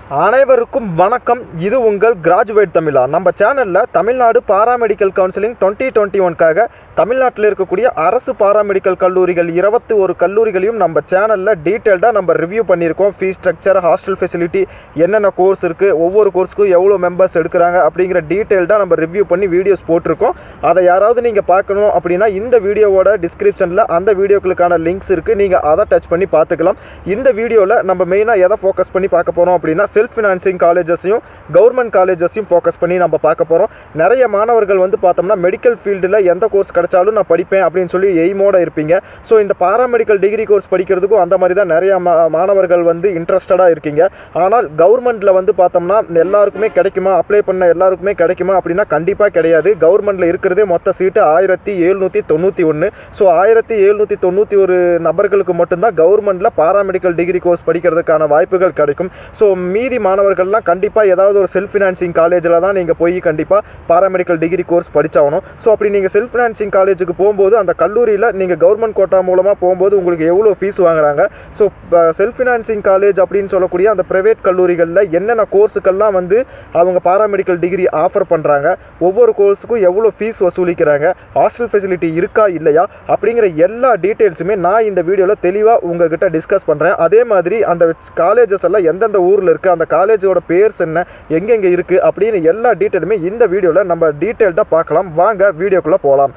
அனைவருக்கும் வணக்கம் இது உங்கள் கிராஜுவேட் தமிழா நம்ம சேனலில் Tamil Nadu paramedical counselling twenty twenty ஒன்காக தமிழ்நாட்டில் இருக்கக்கூடிய அரசு பாராமெடிக்கல் கல்லூரிகள் இருபத்தி ஒரு கல்லூரிகளையும் நம்ம சேனலில் டீட்டெயில்டாக நம்ம ரிவ்யூ பண்ணியிருக்கோம் ஃபீஸ் ஸ்ட்ரக்சர் ஹாஸ்டல் ஃபெசிலிட்டி என்னென்ன கோர்ஸ் இருக்குது ஒவ்வொரு கோர்ஸுக்கும் எவ்வளோ மெம்பர்ஸ் எடுக்கிறாங்க அப்படிங்கிற டீட்டெயில்டாக நம்ம ரிவ்யூ பண்ணி வீடியோஸ் போட்டிருக்கோம் அதை யாராவது நீங்கள் பார்க்கணும் அப்படின்னா இந்த வீடியோவோட டிஸ்கிரிப்ஷனில் அந்த வீடியோக்களுக்கான லிங்க்ஸ் இருக்குது நீங்கள் அதை டச் பண்ணி பார்த்துக்கலாம் இந்த வீடியோவில் நம்ம மெயினாக எதை ஃபோக்கஸ் பண்ணி பார்க்க போகிறோம் அப்படின்னா செல்ஃப் ஃபினான்சிங் காலேஜஸையும் கவர்மெண்ட் காலேஜஸையும் ஃபோக்கஸ் பண்ணி நம்ம பார்க்க போகிறோம் நிறைய மாணவர்கள் வந்து பார்த்தோம்னா மெடிக்கல் ஃபீல்டில் எந்த கோர்ஸ் கிடைச்சாலும் நான் படிப்பேன் அப்படின்னு சொல்லி எய்மோட இருப்பீங்க ஸோ இந்த பாராமெடிக்கல் டிகிரி கோர்ஸ் படிக்கிறதுக்கும் அந்த மாதிரி தான் நிறைய மா மாணவர்கள் வந்து இன்ட்ரெஸ்டடாக இருக்கீங்க ஆனால் கவர்மெண்ட்டில் வந்து பார்த்தோம்னா எல்லாருக்குமே கிடைக்குமா அப்ளை பண்ண எல்லாருக்குமே கிடைக்குமா அப்படின்னா கண்டிப்பாக கிடையாது கவர்மெண்ட்டில் இருக்கிறதே மொத்த சீட்டு ஆயிரத்தி எழுநூற்றி தொண்ணூற்றி ஒன்று ஸோ ஆயிரத்தி எழுநூற்றி தொண்ணூற்றி ஒரு நபர்களுக்கு மட்டும்தான் கவர்மெண்ட்டில் பாராமெடிக்கல் டிகிரி கோர்ஸ் படிக்கிறதுக்கான வாய்ப்புகள் கிடைக்கும் ஸோ மீதி மாணவர்கள்லாம் கண்டிப்பாக ஏதாவது ஒரு செல்ஃப் ஃபினான்சிங் காலேஜில் தான் நீங்கள் போய் கண்டிப்பாக பாராமெடிக்கல் டிகிரி கோர்ஸ் படிச்சாகணும் ஸோ அப்படி நீங்கள் செல்ஃப் ஃபினான்சிங் காலேஜுக்கு போகும்போது அந்த கல்லூரியில் நீங்கள் கவர்மெண்ட் கோட்டா மூலமாக போகும்போது உங்களுக்கு எவ்வளோ ஃபீஸ் வாங்குறாங்க ஸோ செல்ஃப் ஃபினான்சிங் காலேஜ் அப்படின்னு சொல்லக்கூடிய அந்த ப்ரைவேட் கல்லூரிகளில் என்னென்ன கோர்ஸுக்கெல்லாம் வந்து அவங்க பாராமெடிக்கல் டிகிரி ஆஃபர் பண்ணுறாங்க ஒவ்வொரு கோர்ஸுக்கும் எவ்வளோ ஃபீஸ் வசூலிக்கிறாங்க ஹாஸ்டல் ஃபெசிலிட்டி இருக்கா இல்லையா அப்படிங்கிற எல்லா டீட்டெயில்ஸுமே நான் இந்த வீடியோவில் தெளிவாக உங்ககிட்ட டிஸ்கஸ் பண்ணுறேன் அதே மாதிரி அந்த காலேஜஸ் எல்லாம் எந்தெந்த ஊரில் இருக்குது அந்த காலேஜோட பேர்ஸ் என்ன எங்கெங்கே இருக்குது அப்படின்னு எல்லா டீட்டெயிலுமே இந்த வீடியோவில் நம்ம டீட்டெயில்டாக பார்க்கலாம் வாங்க வீடியோக்குள்ளே போகலாம்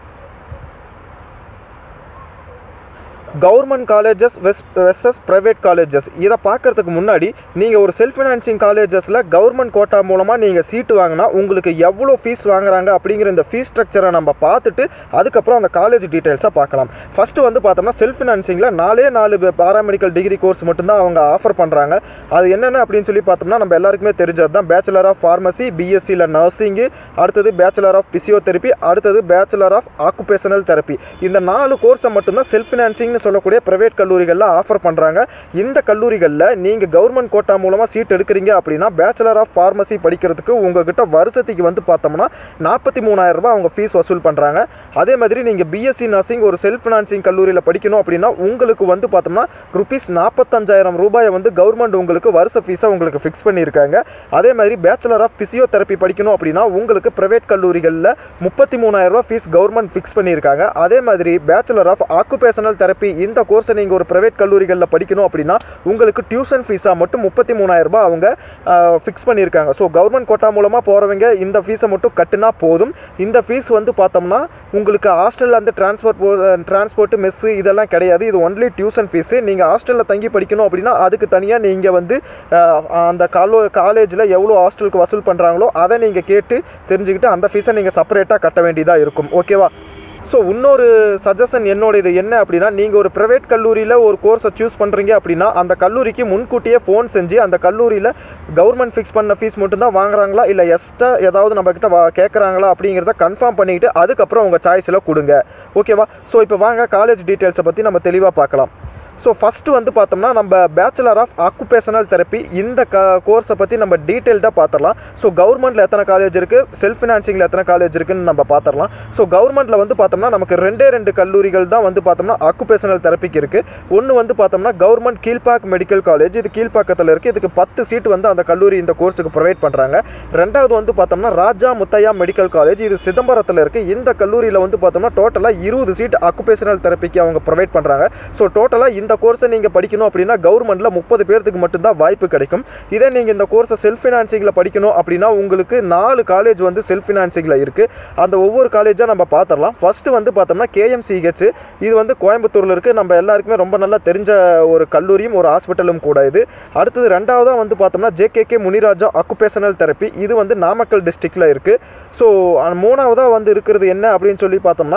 கவர்மெண்ட் காலேஜஸ் வெஸ் வெர்சஸ் ப்ரைவேட் காலேஜஸ் இதை பார்க்கறதுக்கு முன்னாடி நீங்கள் ஒரு செல்ஃப் ஃபினான்சிங் காலேஜஸில் கவர்மெண்ட் கோட்டா மூலமாக நீங்கள் சீட்டு வாங்கினா உங்களுக்கு எவ்வளோ ஃபீஸ் வாங்குறாங்க அப்படிங்கிற இந்த ஃபீஸ் ஸ்ட்ரக்சரை நம்ம பார்த்துட்டு அதுக்கப்புறம் அந்த காலேஜ் டீட்டெயில்ஸை பார்க்கலாம் ஃபஸ்ட்டு வந்து பார்த்தோம்னா செல்ஃப் ஃபினான்சிங்கில் நாலே நாலு பாராமெடிக்கல் டிகிரி கோர்ஸ் மட்டும்தான் அவங்க ஆஃபர் பண்ணுறாங்க அது என்னென்ன அப்படின்னு சொல்லி பார்த்தோம்னா நம்ம எல்லாருக்குமே தெரிஞ்சது தான் பேச்சுலர் ஆஃப் ஃபார்மசி பிஎஸ்சியில் நர்சிங்கு அடுத்தது பேச்சுலர் ஆஃப் பிசியோதெரப்பி அடுத்தது பேச்சுலர் ஆஃப் ஆக்குபேஷனல் தெரப்பி இந்த நாலு கோர்ஸை மட்டும்தான் செல்ஃப் ஃபினான்சிங்னு சொல்லக்கூடிய ப்ரைவேட் கல்லூரிகளில் ஆஃபர் பண்ணுறாங்க இந்த கல்லூரிகளில் நீங்கள் கவர்மெண்ட் கோட்டா மூலமாக சீட் எடுக்கிறீங்க அப்படின்னா பேச்சுலர் ஆஃப் ஃபார்மசி படிக்கிறதுக்கு உங்ககிட்ட வருஷத்துக்கு வந்து பார்த்தோம்னா நாற்பத்தி மூணாயிரம் ரூபாய் அவங்க ஃபீஸ் வசூல் பண்ணுறாங்க அதே மாதிரி நீங்கள் பிஎஸ்சி நர்சிங் ஒரு செல்ஃப் ஃபினான்சிங் கல்லூரியில் படிக்கணும் அப்படின்னா உங்களுக்கு வந்து பார்த்தோம்னா ருபீஸ் நாற்பத்தஞ்சாயிரம் ரூபாயை வந்து கவர்மெண்ட் உங்களுக்கு வருஷ ஃபீஸை உங்களுக்கு ஃபிக்ஸ் பண்ணியிருக்காங்க அதே மாதிரி பேச்சுலர் ஆஃப் பிசியோதெரப்பி படிக்கணும் அப்படின்னா உங்களுக்கு ப்ரைவேட் கல்லூரிகளில் முப்பத்தி மூணாயிரம் ரூபாய் ஃபீஸ் கவர்மெண்ட் ஃபிக்ஸ் பண்ணியிருக்காங்க அதே மாதிரி பேச்சுலர் ஆஃப் ஆக்குபேஷனல் தெரப்பி இந்த கோர்ஸை நீங்கள் ஒரு ப்ரைவேட் கல்லூரிகளில் படிக்கணும் அப்படின்னா உங்களுக்கு டியூஷன் ஃபீஸாக மட்டும் முப்பத்தி மூணாயிரம் ரூபாய் அவங்க ஃபிக்ஸ் பண்ணியிருக்காங்க ஸோ கவர்மெண்ட் கோட்டா மூலமாக போகிறவங்க இந்த ஃபீஸை மட்டும் கட்டினா போதும் இந்த ஃபீஸ் வந்து பார்த்தோம்னா உங்களுக்கு ஹாஸ்டலில் அந்த டிரான்ஸ்போர்ட் டிரான்ஸ்போர்ட் மெஸ்ஸு இதெல்லாம் கிடையாது இது ஒன்லி டியூஷன் ஃபீஸு நீங்கள் ஹாஸ்டலில் தங்கி படிக்கணும் அப்படின்னா அதுக்கு தனியாக நீங்கள் வந்து அஹ், அந்த காலோ காலேஜில் எவ்வளோ ஹாஸ்டலுக்கு வசூல் பண்ணுறாங்களோ அதை நீங்கள் கேட்டு தெரிஞ்சுக்கிட்டு அந்த ஃபீஸை நீங்கள் செப்பரேட்டாக கட்ட வேண்டியதாக இருக்கும் ஓகேவா ஸோ இன்னொரு சஜஷன் என்னோட இது என்ன அப்படின்னா நீங்கள் ஒரு ப்ரைவேட் கல்லூரியில் ஒரு கோர்ஸை சூஸ் பண்ணுறீங்க அப்படின்னா அந்த கல்லூரிக்கு முன்கூட்டியே ஃபோன் செஞ்சு அந்த கல்லூரியில் கவர்மெண்ட் ஃபிக்ஸ் பண்ண ஃபீஸ் மட்டும்தான் வாங்குறாங்களா இல்லை எக்ஸ்ட்ரா ஏதாவது நம்மக்கிட்ட வா கேட்குறாங்களா அப்படிங்கிறத கன்ஃபார்ம் பண்ணிக்கிட்டு அதுக்கப்புறம் உங்கள் சாய்ஸில் கொடுங்க ஓகேவா ஸோ இப்போ வாங்க காலேஜ் டீட்டெயில்ஸை பற்றி நம்ம தெளிவாக பார்க்கலாம் ஸோ ஃபஸ்ட்டு வந்து பார்த்தோம்னா நம்ம பேச்சுலர் ஆஃப் ஆக்குபேஷனல் தெரப்பி இந்த க கோர்ஸை பற்றி நம்ம டீட்டெயில்டாக பார்த்துடலாம் ஸோ கவர்மெண்ட்டில் எத்தனை காலேஜ் இருக்குது செல்ஃப் ஃபினான்சிங்கில் எத்தனை காலேஜ் இருக்குன்னு நம்ம பார்த்துடலாம் ஸோ கவர்மெண்ட்டில் வந்து பார்த்தோம்னா நமக்கு ரெண்டே ரெண்டு கல்லூரிகள் தான் வந்து பார்த்தோம்னா ஆக்குபேஷனல் தெரப்பிக்கு இருக்குது ஒன்று வந்து பார்த்தோம்னா கவர்மெண்ட் கீழ்பாக் மெடிக்கல் காலேஜ் இது கீழ்ப்பாக்கத்தில் இருக்குது இதுக்கு பத்து சீட் வந்து அந்த கல்லூரி இந்த கோர்ஸுக்கு ப்ரொவைட் பண்ணுறாங்க ரெண்டாவது வந்து பார்த்தோம்னா ராஜா முத்தையா மெடிக்கல் காலேஜ் இது சிதம்பரத்தில் இருக்குது இந்த கல்லூரியில் வந்து பார்த்தோம்னா டோட்டலாக இருபது சீட் ஆக்குபேஷனல் தெரப்பிக்கு அவங்க ப்ரொவைட் பண்ணுறாங்க ஸோ டோட்டலாக இந்த கோர்ஸை நீங்கள் படிக்கணும் அப்படின்னா கவர்மெண்ட்டில் முப்பது பேர்த்துக்கு மட்டும்தான் வாய்ப்பு கிடைக்கும் இதே நீங்கள் இந்த கோர்ஸை செல்ஃப் ஃபினான்சிங்கில் படிக்கணும் அப்படின்னா உங்களுக்கு நாலு காலேஜ் வந்து செல்ஃப் ஃபினான்சிங்கில் இருக்குது அந்த ஒவ்வொரு காலேஜாக நம்ம பார்த்துடலாம் ஃபஸ்ட்டு வந்து பார்த்தோம்னா கேஎம்சிஹெச் இது வந்து கோயம்புத்தூரில் இருக்குது நம்ம எல்லாருக்குமே ரொம்ப நல்லா தெரிஞ்ச ஒரு கல்லூரியும் ஒரு ஹாஸ்பிட்டலும் கூட இது அடுத்தது ரெண்டாவதாக வந்து பார்த்தோம்னா ஜேகேகே முனிராஜா ஆக்குபேஷனல் தெரப்பி இது வந்து நாமக்கல் டிஸ்ட்ரிக்டில் இருக்குது ஸோ மூணாவதாக வந்து இருக்கிறது என்ன அப்படின்னு சொல்லி பார்த்தோம்னா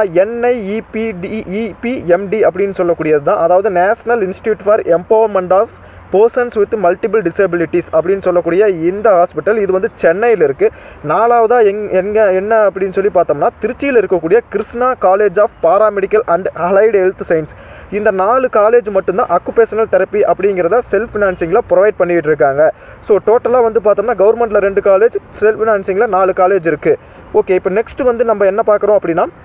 என்ஐஇபிடிஇபிஎம்டி அப்படின்னு சொல்லக்கூடியது தான் அதாவது national institute for empowerment of persons with multiple disabilities அப்படின்னு சொல்லக்கூடிய இந்த ஹாஸ்பிட்டல் இது வந்து சென்னையில் இருக்குது நாலாவதாக எங் எங்கே என்ன அப்படின்னு சொல்லி பார்த்தோம்னா திருச்சியில் இருக்கக்கூடிய Krishna college of paramedical and allied health science இந்த நாலு காலேஜ் மட்டும்தான் அக்குபேஷனல் தெரப்பி அப்படிங்கிறத செல்ஃப் ஃபினான்சிங்கில் ப்ரொவைட் பண்ணிகிட்டு இருக்காங்க ஸோ டோட்டலாக வந்து பார்த்தோம்னா கவர்மெண்ட்டில் ரெண்டு காலேஜ் செல்ஃப் ஃபினான்சிங்கில் நாலு காலேஜ் இருக்குது ஓகே இப்போ நெக்ஸ்ட் வந்து நம்ம என்ன பார்க்குறோம் அப்படின்னா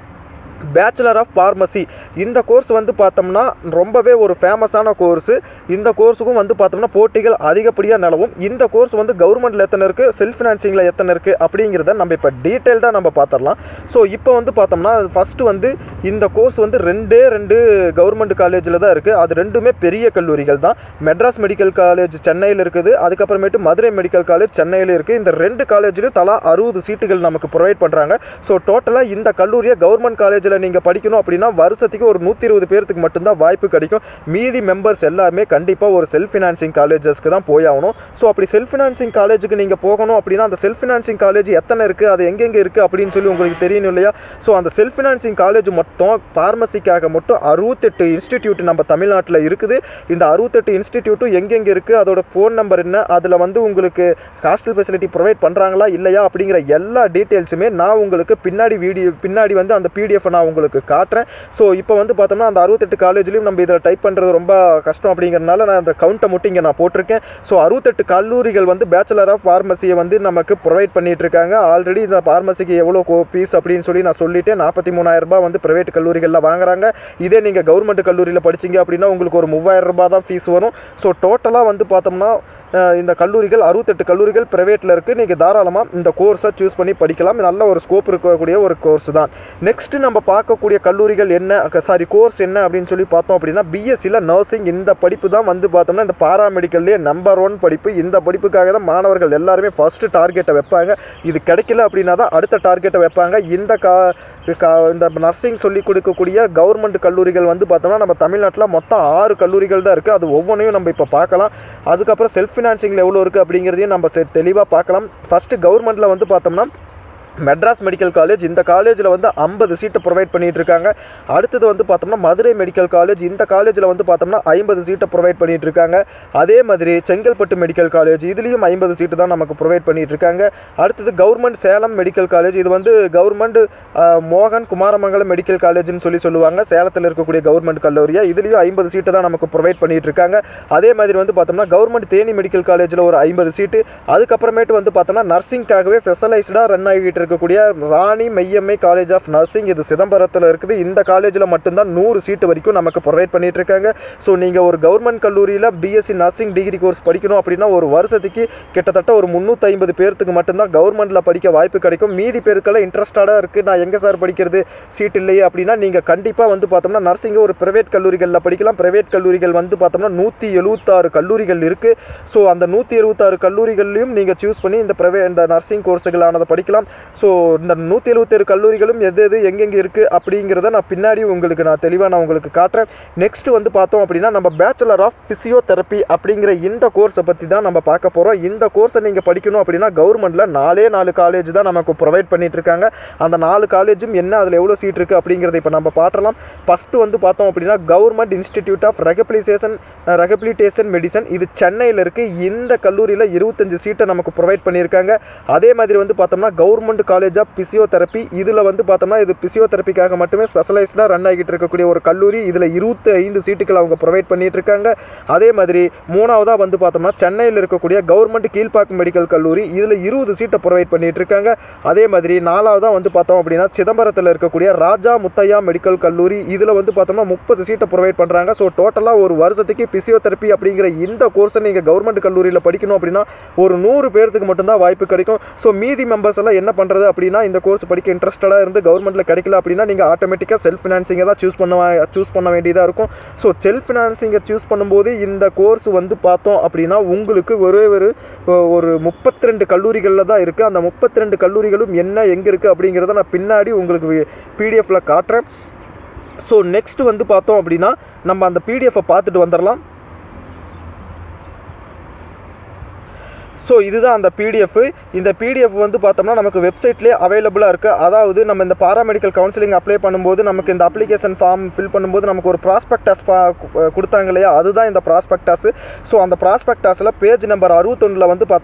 பேச்சுலர் ஆஃப் ஃபார்மசி இந்த கோர்ஸ் வந்து பார்த்தோம்னா ரொம்பவே ஒரு ஃபேமஸான கோர்ஸு இந்த கோர்ஸுக்கும் வந்து பார்த்தோம்னா போட்டிகள் அதிகப்படியாக நிலவும் இந்த கோர்ஸ் வந்து கவர்மெண்ட்டில் எத்தனை இருக்குது செல்ஃப் ஃபினான்சிங்கில் எத்தனை இருக்குது அப்படிங்கிறத நம்ம இப்போ டீட்டெயில்டாக நம்ம பார்த்துடலாம் ஸோ இப்போ வந்து பார்த்தோம்னா ஃபஸ்ட்டு வந்து இந்த கோர்ஸ் வந்து ரெண்டே ரெண்டு கவர்மெண்ட் காலேஜில் தான் இருக்குது அது ரெண்டுமே பெரிய கல்லூரிகள் தான் மெட்ராஸ் மெடிக்கல் காலேஜ் சென்னையில் இருக்குது அதுக்கப்புறமேட்டு மதுரை மெடிக்கல் காலேஜ் சென்னையில் இருக்குது இந்த ரெண்டு காலேஜ்லையும் தலா அறுபது சீட்டுகள் நமக்கு ப்ரொவைட் பண்ணுறாங்க ஸோ டோட்டலாக இந்த கல்லூரியை கவர்மெண்ட் காலேஜில் நீங்கள் படிக்கணும் அப்படின்னா வருஷத்துக்கு ஒரு நூற்றி இருபது பேர்த்துக்கு மட்டும்தான் வாய்ப்பு கிடைக்கும் மீதி மெம்பர்ஸ் எல்லாருமே கண்டிப்பாக ஒரு செல்ஃப் ஃபினான்சிங் காலேஜஸ்க்கு தான் போய் ஆகணும் ஸோ அப்படி செல்ஃப் ஃபினான்சிங் காலேஜுக்கு நீங்கள் போகணும் அப்படின்னா அந்த செல்ஃப் ஃபினான்சிங் காலேஜ் எத்தனை இருக்குது அது எங்கெங்கே இருக்குது அப்படின்னு சொல்லி உங்களுக்கு தெரியணும் இல்லையா ஸோ அந்த செல்ஃப் ஃபினான்சிங் காலேஜ் மொத்தம் ஃபார்மசிக்காக மட்டும் அறுபத்தெட்டு இன்ஸ்டிடியூட் நம்ம தமிழ்நாட்டில் இருக்குது இந்த அறுபத்தெட்டு இன்ஸ்டிடியூட்டும் எங்கெங்கே இருக்குது அதோட ஃபோன் நம்பர் என்ன அதில் வந்து உங்களுக்கு ஹாஸ்டல் ஃபெசிலிட்டி ப்ரொவைட் பண்ணுறாங்களா இல்லையா அப்படிங்கிற எல்லா டீட்டெயில்ஸுமே நான் உங்களுக்கு பின்னாடி வீடியோ பின்னாடி வந்து அந்த பிடிஎஃப் நான் உங்களுக்கு காட்டுறேன் ஸோ இப்போ வந்து பார்த்தோம்னா அந்த அறுபத்தெட்டு காலேஜ்லையும் நம்ம இதில் டைப் பண்ணுறது ரொம்ப கஷ்டம் அப்படிங்கிறனால நான் அந்த கவுண்ட்டை மட்டும் இங்கே நான் போட்டிருக்கேன் ஸோ அறுபத்தெட்டு கல்லூரிகள் வந்து பேச்சுலர் ஆஃப் ஃபார்மசியை வந்து நமக்கு ப்ரொவைட் பண்ணிட்டு இருக்காங்க ஆல்ரெடி இந்த ஃபார்மசிக்கு எவ்வளோ ஃபீஸ் அப்படின்னு சொல்லி நான் சொல்லிட்டேன் நாற்பத்தி மூணாயிரம் ரூபாய் வந்து ப்ரைவேட் கல்லூரிகளில் வாங்குறாங்க இதே நீங்கள் கவர்மெண்ட் கல்லூரியில் படிச்சீங்க அப்படின்னா உங்களுக்கு ஒரு மூவாயிரம் ரூபாய் தான் ஃபீஸ் வரும் ஸோ டோட்டலாக வந்து பார்த்தோம்னா அஹ் இந்த கல்லூரிகள் அறுபத்தெட்டு கல்லூரிகள் ப்ரைவேட்டில் இருக்குது நீங்கள் தாராளமாக இந்த கோர்ஸை சூஸ் பண்ணி படிக்கலாம் நல்ல ஒரு ஸ்கோப் இருக்கக்கூடிய ஒரு கோர்ஸ் தான் நெக்ஸ்ட் நம்ம பார்க்கக்கூடிய கல்லூரிகள் என்ன சாரி கோர்ஸ் என்ன அப்படின்னு சொல்லி பார்த்தோம் அப்படின்னா பிஎஸ்சியில் நர்சிங் இந்த படிப்பு தான் வந்து பார்த்தோம்னா இந்த பாராமெடிக்கல்லே நம்பர் ஒன் படிப்பு இந்த படிப்புக்காக தான் மாணவர்கள் எல்லாருமே ஃபர்ஸ்ட் டார்கெட்டை வைப்பாங்க இது கிடைக்கல அப்படின்னா தான் அடுத்த டார்கெட்டை வைப்பாங்க இந்த கா கா- இந்த நர்சிங் சொல்லி கொடுக்கக்கூடிய கவர்மெண்ட் கல்லூரிகள் வந்து பார்த்தோம்னா நம்ம தமிழ்நாட்டில் மொத்தம் ஆறு கல்லூரிகள் தான் இருக்குது அது ஒவ்வொன்றையும் நம்ம இப்போ பார்க்கலாம் அதுக்கப்புறம் செல்ஃப் ஃபினான்சிங்கில் எவ்வளோ இருக்குது அப்படிங்கிறதையும் நம்ம தெளிவாக பார்க்கலாம் ஃபஸ்ட்டு கவர்மெண்ட்டில் வந்து பார்த்தோம்னா மெட்ராஸ் மெடிக்கல் காலேஜ் இந்த காலேஜில் வந்து ஐம்பது சீட்டு ப்ரொவைட் பண்ணிட்டு இருக்காங்க அடுத்தது வந்து பார்த்தோம்னா மதுரை மெடிக்கல் காலேஜ் இந்த காலேஜில் வந்து பார்த்தோம்னா ஐம்பது சீட்டை ப்ரொவைட் பண்ணிட்டு இருக்காங்க அதே மாதிரி செங்கல்பட்டு மெடிக்கல் காலேஜ் இதுலேயும் ஐம்பது சீட்டு தான் நமக்கு ப்ரொவைட் பண்ணிட்டு இருக்காங்க அடுத்தது கவர்மெண்ட் சேலம் மெடிக்கல் காலேஜ் இது வந்து கவர்மெண்ட் மோகன் குமாரமங்கலம் மெடிக்கல் காலேஜ்னு சொல்லி சொல்லுவாங்க சேலத்தில் இருக்கக்கூடிய கவர்மெண்ட் கல்லூரியா இதுலேயும் ஐம்பது சீட்டு தான் நமக்கு ப்ரொவைட் பண்ணிட்டு இருக்காங்க அதே மாதிரி வந்து பார்த்தோம்னா கவர்மெண்ட் தேனி மெடிக்கல் காலேஜில் ஒரு ஐம்பது சீட்டு அதுக்கப்புறமேட்டு வந்து பார்த்தோம்னா நர்சிங்காகவே ஸ்பெஷலைஸ்டாக ரன் ஆகிட்டு இருக்கக்கூடிய Rani Meyyammai college of nursing இது சிதம்பரத்தில் இருக்குது இந்த காலேஜில் மட்டும்தான் நூறு சீட்டு வரைக்கும் நமக்கு ப்ரொவைட் பண்ணிட்டு இருக்காங்க ஸோ நீங்கள் ஒரு கவர்மெண்ட் கல்லூரியில் பிஎஸ்சி நர்சிங் டிகிரி கோர்ஸ் படிக்கணும் அப்படின்னா ஒரு வருஷத்துக்கு கிட்டத்தட்ட ஒரு முந்நூற்றி ஐம்பது பேர்த்துக்கு மட்டும்தான் கவர்மெண்ட்டில் படிக்க வாய்ப்பு கிடைக்கும் மீதி பேருக்கெல்லாம் இன்ட்ரெஸ்டடாக இருக்குது நான் எங்கே சார் படிக்கிறது சீட் இல்லையே அப்படின்னா நீங்கள் கண்டிப்பாக வந்து பார்த்தோம்னா நர்சிங்கை ஒரு ப்ரைவேட் கல்லூரிகளில் படிக்கலாம் ப்ரைவேட் கல்லூரிகள் வந்து பார்த்தோம்னா நூற்றி எழுபத்தாறு கல்லூரிகள் இருக்குது ஸோ அந்த நூற்றி எழுபத்தாறு கல்லூரிகள்லையும் நீங்கள் சூஸ் பண்ணி இந்த ப்ரைவே இந்த நர்சிங் கோர்ஸுகளானதை படிக்கலாம் ஸோ இந்த நூற்றி எழுபத்தேழு கல்லூரிகளும் எது எது எங்கெங்கே இருக்குது அப்படிங்கிறத நான் பின்னாடி உங்களுக்கு நான் தெளிவாக நான் உங்களுக்கு காட்டுறேன் நெக்ஸ்ட் வந்து பார்த்தோம் அப்படின்னா நம்ம பேச்சுலர் ஆஃப் ஃபிசியோதெரப்பி அப்படிங்கிற இந்த கோர்ஸை பற்றி தான் நம்ம பார்க்க போகிறோம் இந்த கோர்ஸை நீங்கள் படிக்கணும் அப்படின்னா கவர்மெண்ட்டில் நாலே நாலு காலேஜ் தான் நமக்கு ப்ரொவைட் பண்ணிட்டு இருக்காங்க அந்த நாலு காலேஜும் என்ன அதில் எவ்வளோ சீட் இருக்குது அப்படிங்கிறத இப்போ நம்ம பார்க்கலாம் ஃபஸ்ட்டு வந்து பார்த்தோம் அப்படின்னா government institute of rehabilitation rehabilitation medicine இது சென்னையில் இருக்குது இந்த கல்லூரியில் இருபத்தஞ்சு சீட்டை நமக்கு ப்ரொவைட் பண்ணியிருக்காங்க அதே மாதிரி வந்து பார்த்தோம்னா கவர்மெண்ட் காலேஜ் ஆஃப் பிசியோதெரப்பி இதில் வந்து பார்த்தோம்னா இது பிசியோதெரப்பிக்காக மட்டுமே ஸ்பெஷலைஸ்டாக ரன் ஆகிட்டு இருக்கக்கூடிய ஒரு கல்லூரி இதில் இருபத்தி ஐந்து சீட்டுகள் அவங்க ப்ரொவைட் பண்ணிட்டு இருக்காங்க அதே மாதிரி மூணாவதாக வந்து பார்த்தோம்னா சென்னையில் இருக்கக்கூடிய கவர்மெண்ட் கீழ்ப்பாக்கம் மெடிக்கல் கல்லூரி இதில் இருபது சீட்டை ப்ரொவைட் பண்ணிட்டு இருக்காங்க அதே மாதிரி நாலாவதாக வந்து பார்த்தோம் அப்படின்னா சிதம்பரத்தில் இருக்கக்கூடிய ராஜா முத்தையா மெடிக்கல் கல்லூரி இதில் வந்து பார்த்தோம்னா முப்பது சீட்டை ப்ரொவைட் பண்ணுறாங்க ஸோ டோட்டலாக ஒரு வருஷத்துக்கு பிசியோதெரப்பி அப்படிங்கிற இந்த கோர்ஸை நீங்கள் கவர்மெண்ட் கல்லூரியில் படிக்கணும் அப்படின்னா ஒரு நூறு பேர்த்துக்கு மட்டும்தான் வாய்ப்பு கிடைக்கும் ஸோ மீதி மெம்பர்ஸ் எல்லாம் என்ன பண்ணுறது அப்படின்னா இந்த கோர்ஸ் படிக்க இன்ட்ரெஸ்டடாக இருந்து கவர்மெண்ட்டில் கிடைக்கல அப்படின்னா நீங்கள் ஆட்டோமேட்டிக்காக செல்ஃப் ஃபினான்சிங்கை தான் சூஸ் பண்ண சூஸ் பண்ண வேண்டியதாக இருக்கும் ஸோ செல்ஃப் ஃபினான்சிங்கை சூஸ் பண்ணும்போது இந்த கோர்ஸ் வந்து பார்த்தோம் அப்படின்னா உங்களுக்கு ஒரே ஒரு ஒரு முப்பத்தி ரெண்டு கல்லூரிகளில் தான் இருக்குது அந்த முப்பத்தி ரெண்டு கல்லூரிகளும் என்ன எங்கே இருக்குது அப்படிங்கிறத நான் பின்னாடி உங்களுக்கு பிடிஎஃப்பில் காட்டுறேன் ஸோ நெக்ஸ்ட் வந்து பார்த்தோம் அப்படின்னா நம்ம அந்த பிடிஎஃப்பை பார்த்துட்டு வந்துடலாம் ஸோ இதுதான் அந்த பிடிஎஃப் இந்த பிடிஎஃப் வந்து பார்த்தோம்னா நமக்கு வெப்சைட்லேயே அவைலபிளாக இருக்குது அதாவது நம்ம இந்த பாராமெடிக்கல் கவுன்சிலிங் அப்ளை பண்ணும்போது நமக்கு இந்த அப்ளிகேஷன் ஃபார்ம் ஃபில் பண்ணும்போது நமக்கு ஒரு ப்ராஸ்பெக்டாஸ் கொடுத்தாங்க இல்லையா அதுதான் இந்த ப்ராஸ்பெக்டாஸ் ஸோ அந்த ப்ராஸ்பெக்டாஸில் பேஜ் நம்பர் அறுபத்தொன்னில் வந்து பார்த்தோம்னா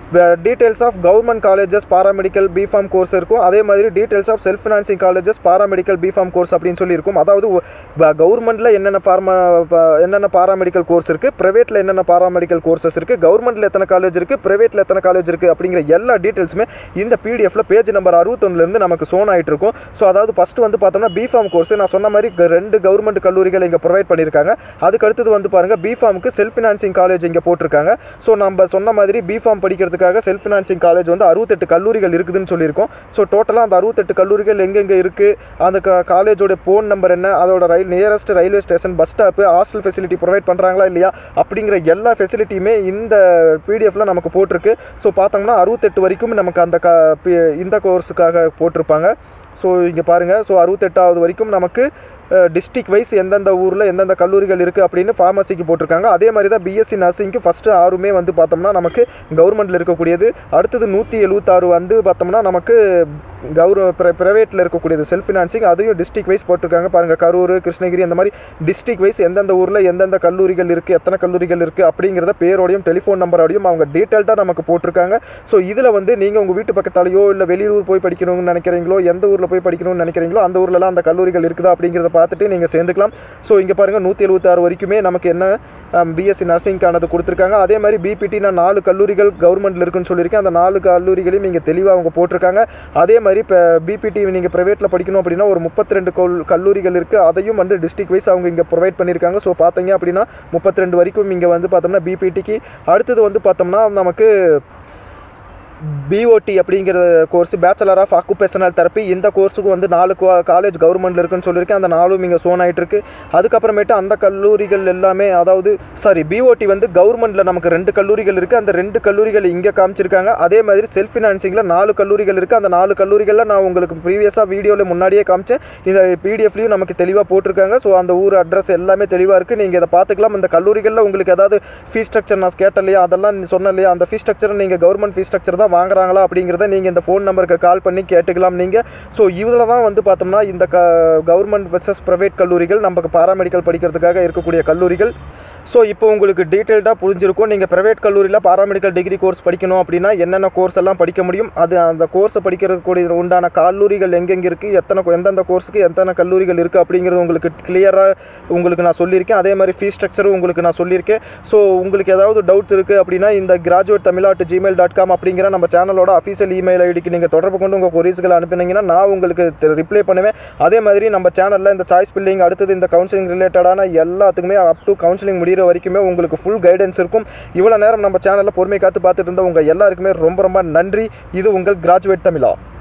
details of government colleges paramedical B Pharm course இருக்கும் அதே மாதிரி details of self financing colleges paramedical B Pharm course அப்படின்னு சொல்லி இருக்கும் அதாவது கவர்மெண்ட்டில் என்னென்ன பார்மா என்னென்ன பாராமெடிக்கல் கோர்ஸ் இருக்குது ப்ரைவேட்டில் என்னென்ன பாராமெடிக்கல் கோர்சஸ் இருக்குது கவர்மெண்ட்டில் எத்தனை காலேஜ் இருக்குது ப்ரைவேட்டில் எத்தனை காலேஜ் இருக்குது அப்படிங்கிற எல்லா டீட்டெயில்ஸுமே இந்த பிடிஎஃப்ல பேஜ் நம்பர் அறுபத்தொன்னுலேருந்து நமக்கு சோன் ஆகிட்டு இருக்கும் ஸோ அதாவது ஃபஸ்ட்டு வந்து பார்த்தோம்னா பிஃபார்ம் கோர்ஸ் நான் சொன்ன மாதிரி க- ரெண்டு கவர்மெண்ட் கல்லூரிகள் இங்கே ப்ரொவைட் பண்ணியிருக்காங்க அதுக்கு அடுத்தது வந்து பாருங்கள் பிஃபார்முக்கு செல்ஃப் ஃபினான்சிங் காலேஜ் இங்கே போட்டிருக்காங்க ஸோ நம்ம சொன்ன மாதிரி பிஃபார்ம் படிக்கிறதுக்காக செல்ஃப் ஃபினான்சிங் காலேஜ் வந்து அறுபத்தெட்டு கல்லூரிகள் இருக்குதுன்னு சொல்லியிருக்கோம் ஸோ டோட்டலாக அந்த அறுபத்தெட்டு கல்லூரிகள் எங்கெங்கே இருக்குது அந்த காலேஜோட ஃபோன் நம்பர் என்ன அதோட ரயில் nearest railway station bus stop hostel facility provide பண்ணுறாங்களா இல்லையா அப்படிங்கிற எல்லா ஃபெசிலிட்டியுமே இந்த பிடிஎஃப்ல நமக்கு போட்டிருக்கு ஸோ பார்த்தோம்னா அறுபத்தெட்டு வரைக்கும் நமக்கு அந்த க பி- இந்த கோர்ஸுக்காக போட்டிருப்பாங்க ஸோ இங்கே பாருங்கள் ஸோ அறுபத்தெட்டாவது வரைக்கும் நமக்கு டிஸ்ட்ரிக்ட் வைஸ் எந்தெந்த ஊரில் எந்தெந்த கல்லூரிகள் இருக்குது அப்படின்னு ஃபார்மசிக்கு போட்டிருக்காங்க அதே மாதிரி தான் பிஎஸ்சி நர்சிங்க்கு ஃபஸ்ட்டு ஆறுமே வந்து பார்த்தோம்னா நமக்கு கவர்மெண்ட்டில் இருக்கக்கூடியது அடுத்தது நூற்றி எழுபத்தாறு வந்து பார்த்தோம்னா நமக்கு கௌரவ ப்ரைவேட்டில் இருக்கக்கூடியது செல்ஃப் ஃபினான்சிங் அதையும் டிஸ்ட்ரிக்ட் வைஸ் போட்டிருக்காங்க பாருங்கள் கரூர் கிருஷ்ணகிரி அந்த மாதிரி டிஸ்ட்ரிக்ட் வைஸ் எந்தெந்த ஊரில் எந்தெந்த கல்லூரிகள் இருக்குது எத்தனை கல்லூரிகள் இருக்குது அப்படிங்கிறத பேரோடையும் டெலிஃபோன் நம்பரோடையும் அவங்க டீட்டெயில்டாக நமக்கு போட்டிருக்காங்க ஸோ இதில் வந்து நீங்கள் உங்கள் வீட்டு பக்கத்தாலேயோ இல்லை வெளியூர் போய் படிக்கணும்னு நினைக்கிறீங்களோ எந்த ஊரில் போய் படிக்கணும்னு நினைக்கிறீங்களோ அந்த ஊர்லலாம் அந்த கல்லூரிகள் இருக்குதா அப்படிங்கிறத பார்த்துட்டு நீங்கள் சேர்ந்துக்கலாம் ஸோ இங்கே பாருங்கள் நூற்றி எழுபத்தாறு வரைக்குமே நமக்கு என்ன பிஎஸ்சி நர்சிங்கானது கொடுத்துருக்காங்க அதே மாதிரி பிபிடி நான் நாலு கல்லூரிகள் கவர்மெண்ட்டில் இருக்குன்னு சொல்லியிருக்கேன் அந்த நாலு கல்லூரிகளையும் இங்கே தெளிவாக அவங்க போட்டிருக்காங்க அதே மாதிரி இப்போ பிபிடி நீங்கள் ப்ரைவேட்டில் படிக்கணும் அப்படின்னா ஒரு முப்பத்தி ரெண்டு கல்லூரிகள் இருக்குது அதையும் வந்து டிஸ்ட்ரிக்ட் வைஸ் அவங்க இங்கே ப்ரொவைட் பண்ணியிருக்காங்க ஸோ பார்த்தீங்க அப்படின்னா முப்பத்தி ரெண்டு வரைக்கும் இங்கே வந்து பார்த்தோம்னா பிபிடிக்கு அடுத்தது வந்து பார்த்தோம்னா நமக்கு பிஓடி அப்படிங்கிற course bachelor of occupational therapy இந்த கோர்ஸுக்கு வந்து நாலு காலேஜ் கவர்மெண்ட்டில் இருக்குன்னு சொல்லியிருக்கேன் அந்த நாலும் இங்கே சோன் ஆயிட்டு இருக்கு அதுக்கப்புறமேட்டு அந்த கல்லூரிகள் எல்லாமே அதாவது சாரி பிஓடி வந்து கவர்மெண்ட்டில் நமக்கு ரெண்டு கல்லூரிகள் இருக்குது அந்த ரெண்டு கல்லூரிகள் இங்கே காமிச்சிருக்காங்க அதே மாதிரி செல்ஃப் ஃபினான்சிங்கில் நாலு கல்லூரிகள் இருக்குது அந்த நாலு கல்லூரிகளில் நான் உங்களுக்கு ப்ரீவியஸாக வீடியோவில் முன்னாடியே காமிச்சேன் இந்த பிடிஎஃப்லையும் நமக்கு தெளிவாக போட்டிருக்காங்க ஸோ அந்த ஊர் அட்ரஸ் எல்லாமே தெளிவாக இருக்குது நீங்கள் இதை பார்த்துக்கலாம் இந்த கல்லூரிகளில் உங்களுக்கு ஏதாவது ஃபீஸ் ஸ்ட்ரக்சர் நான் கேட்டேன் இல்லையா அதெல்லாம் நீ சொன்ன இல்லையா அந்த ஃபீஸ் ஸ்ட்ரக்சர் நீங்கள் கவர்மெண்ட் ஃபீஸ் ஸ்ட்ரக்சர் தான் வாங்குறாங்களா அப்படிங்கிறத நீங்கள் இந்த ஃபோன் நம்பருக்கு கால் பண்ணி கேட்டுக்கலாம் நீங்கள் ஸோ இதில் தான் வந்து பார்த்தோம்னா இந்த க கவர்மெண்ட் வெர்சஸ் ப்ரைவேட் கல்லூரிகள் நமக்கு பாராமெடிக்கல் படிக்கிறதுக்காக இருக்கக்கூடிய கல்லூரிகள் ஸோ இப்போ உங்களுக்கு டீட்டெயில்டாக புரிஞ்சிருக்கும் நீங்கள் ப்ரைவேட் கல்லூரியில் பாராமெடிக்கல் டிகிரி கோர்ஸ் படிக்கணும் அப்படின்னா என்னென்ன கோர்ஸ் எல்லாம் படிக்க முடியும் அது அந்த கோர்ஸை படிக்கிறதுக்கூடிய உண்டான கல்லூரிகள் எங்கெங்கே இருக்குது எத்தனை எந்தெந்த கோர்ஸுக்கு எத்தனை கல்லூரிகள் இருக்குது அப்படிங்கிறது உங்களுக்கு கிளியராக உங்களுக்கு நான் சொல்லியிருக்கேன் அதே மாதிரி ஃபீஸ் ஸ்ட்ரக்சரும் உங்களுக்கு நான் சொல்லியிருக்கேன் ஸோ உங்களுக்கு ஏதாவது டவுட்ஸ் இருக்குது அப்படின்னா இந்த கிராஜுவேட் தமிழ்நாட்டு ஜிமெயில் டாட் காம் அப்படிங்கிற நம்ம சேனலோட அஃபீஷியல் இமெயில் ஐடிக்கு நீங்கள் தொடர்பு கொண்டு உங்கள் கொரீஸ்களை அனுப்பினீங்கன்னா நான் உங்களுக்கு ரிப்ளை பண்ணுவேன் அதே மாதிரி நம்ம சேனலில் இந்த சாய்ஸ் பில்லிங் அடுத்தது இந்த கவுன்சிலிங் ரிலேட்டடான எல்லாத்துக்குமே அப் டு கவுன்சிலிங் முடிகிற வரைக்குமே உங்களுக்கு ஃபுல் கைடன்ஸ் இருக்கும் இவ்வளோ நேரம் நம்ம சேனலில் பொறுமை காத்து பார்த்துட்டு இருந்த உங்கள் எல்லாருக்குமே ரொம்ப ரொம்ப நன்றி இது உங்கள் கிராஜுவேட் தமிழா